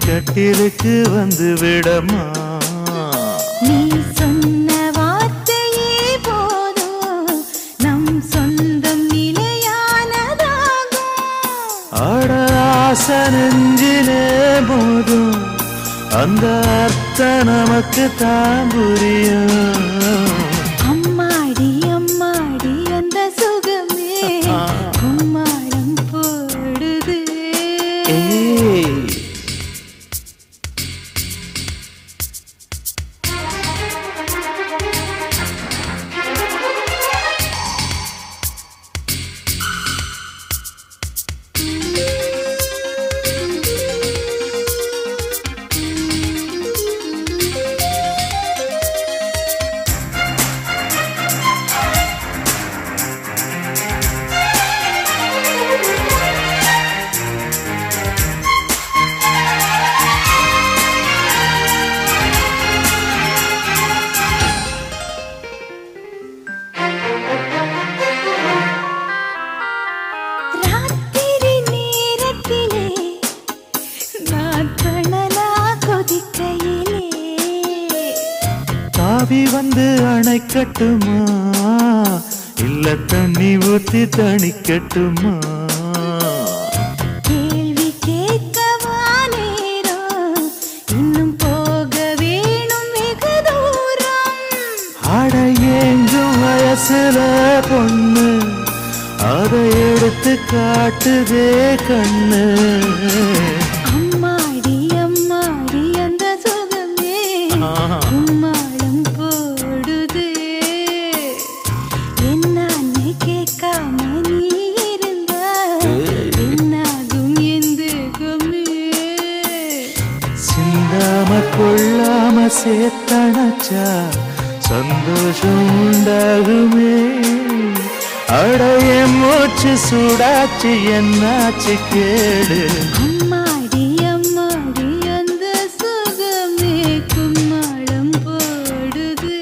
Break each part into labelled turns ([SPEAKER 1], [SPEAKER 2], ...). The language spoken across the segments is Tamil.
[SPEAKER 1] கட்டிலுக்கு வந்து விடமா
[SPEAKER 2] நீ சொன்ன வார்த்தையே போதும் நம் சொந்தம் நிலையானதாகும்
[SPEAKER 1] அட ஆசை நெஞ்சிலே போதும் அந்த அர்த்தம் நமக்கு தான் புரியும்
[SPEAKER 2] அம்மாடி அம்மாடி அந்த சுகமே கும்மாளம் போடுது
[SPEAKER 1] ஏய்
[SPEAKER 2] ராத்திரி நேரத்திலே நான் கணலா கொதிக்கையிலே
[SPEAKER 1] தாவி வந்து அணைக்கட்டுமா இல்ல தண்ணி ஊத்தி தணிக்கட்டுமா
[SPEAKER 2] கேள்வி கேட்கவா நேரம் இன்னும் போக வேணும் வெகு தூரம்
[SPEAKER 1] அட ஏங்கும் வயசுல பொண்ணு அதை எடுத்து காட்டுதே கண்ணு
[SPEAKER 2] அம்மாடி அம்மாடி அந்த சுகமே கும்மாளம் போடுதே என்னன்னு கேட்காம நீ இருந்தா என்னாகும் எந்த கமே
[SPEAKER 1] சிந்தாம கொள்ளாம சேத்தனச்சா சந்தோஷம் உண்டாகுமே அடைய மூச்சு சூடாச்சு என்னாச்சு கேடு
[SPEAKER 2] அம்மாடி அம்மாடி அந்த சுகமே கும்மாளம் போடுதே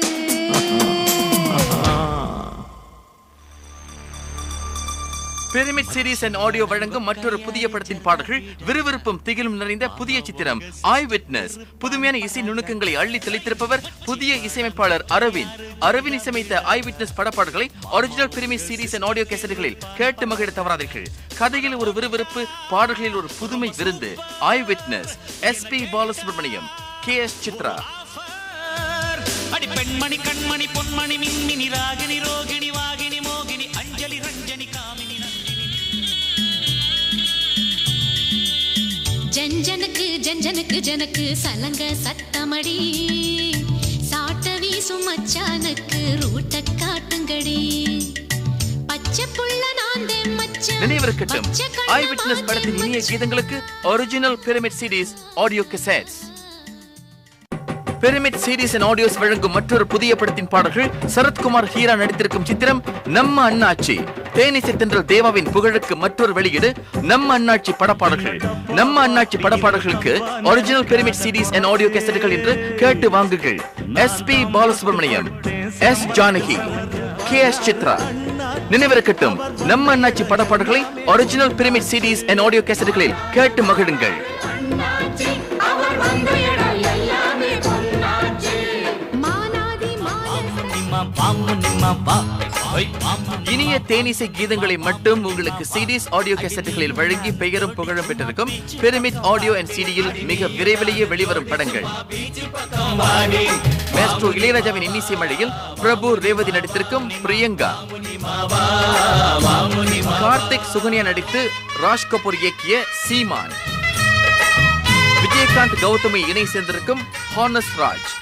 [SPEAKER 3] பிரமிட் சீரிஸ் அண்ட் ஆடியோ வழங்கும் மற்றொரு புதிய படத்தின் பாடல்கள் விறுவிறுப்பும் திகிலும் நிறைந்த புதிய சித்திரம் ஐ விட்னஸ் புதுமையான இசை நுணுக்கங்களை அள்ளி தெளித்திருப்பவர் புதிய இசையமைப்பாளர் அரவிந்த் அரவிந்த் இசையமைத்த ஐ விட்னஸ் படப்பாடல்களை original Pyramid series and audio கேசட்டுகளில் கேட்டு மகிழ தவறாதீர்கள் கதையில் ஒரு விறுவிறுப்பு பாடல்களில் ஒரு புதுமை விருந்து I Witness S P Balasubrahmanyam K S Chithra
[SPEAKER 4] அடி பெண்மணி கண்மணி பொன்மணி மின்மினி ராகினி ரோகிணி வாகினி மோகினி அஞ்சலி ரஞ்சனி காமினி நந்தினி
[SPEAKER 5] ஜஞ்சனுக்கு ஜஞ்சனுக்கு ஜனக்கு சலங்க சத்தமடி சாட்ட வீசும் மச்சானுக்கு ரூட்ட காட்டுங்கடி பச்சை புள்ள நாந்தே மச்சான்
[SPEAKER 3] நினைவிருக்கட்டும்
[SPEAKER 5] பச்சை
[SPEAKER 3] ஐ விட்னஸ் படத்தின் இனிய கீதங்களுக்கு original Pyramid series audio cassettes Pyramid series and audios வழங்கும் மற்றொரு புதிய படத்தின் பாடல்கள் சரத்குமார் ஹீரா நடித்திருக்கும் சித்திரம் நம்ம அண்ணாச்சி தேனிசை தென்றல் தேவாவின் புகழுக்கு மற்றொரு வெளியீடு நம்ம அண்ணாச்சி படப்பாடல்கள் நம்ம அண்ணாச்சி படப்பாடல்களுக்கு original Pyramid series and audio கேசட்டுகள் என்று கேட்டு வாங்குங்கள் S P Balasubrahmanyam S Janaki K S Chithra நினைவிருக்கட்டும் நம்ம அண்ணாச்சி படப்பாடல்களை original Pyramid series and audio கேசட்டுகளில் கேட்டு மகிழுங்கள்
[SPEAKER 5] மானாதி மாய
[SPEAKER 4] நிம்மா பாம்பு நிம்மா பா ஒய் பாம்பு
[SPEAKER 3] இனிய தேனிசை கீதங்களை மட்டும் உங்களுக்கு சிடிஸ் ஆடியோ கேசட்டுகளில் வழங்கி பெயரும் புகழும் பெற்றிருக்கும் பிரமிட் ஆடியோ அண்ட் சிடியில் மிக விரைவிலேயே வெளிவரும் படங்கள் மேஸ்ட்ரோ இளையராஜாவின் இன்னிசை மழையில் பிரபு ரேவதி நடித்திருக்கும் பிரியங்கா கார்த்திக் சுகன்யா நடித்து ராஜ் கபூர் இயக்கிய சீமான் விஜயகாந்த் கௌதமி இணை சேர்ந்திருக்கும் ஹானஸ் ராஜ்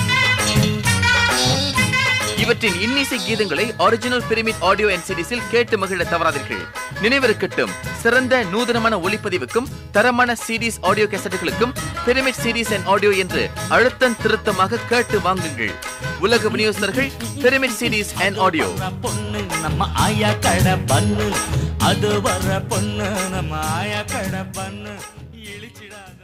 [SPEAKER 3] இவற்றின் இன்னிசை கீதங்களை ஒரிஜினல் பிரமிட் ஆடியோ அண்ட் சிடிஸில் கேட்டு மகிழ தவறாதீர்கள் நினைவிருக்கட்டும் சிறந்த நூதனமான ஒளிப்பதிவுக்கும் தரமான சிடிஸ் ஆடியோ கேசட்டுகளுக்கும் பிரமிட் சிடிஸ் அண்ட் ஆடியோ என்று அழுத்தம் திருத்தமாக கேட்டு வாங்குங்கள் உலக விநியோகஸ்தர்கள் பிரமிட் சிடிஸ் அண்ட் ஆடியோ
[SPEAKER 4] பொண்ணு நம்ம ஆயா கடை பண்ணு அது வர பொண்ணு நம்ம ஆயா கடை பண்ணு இழிச்சிடாத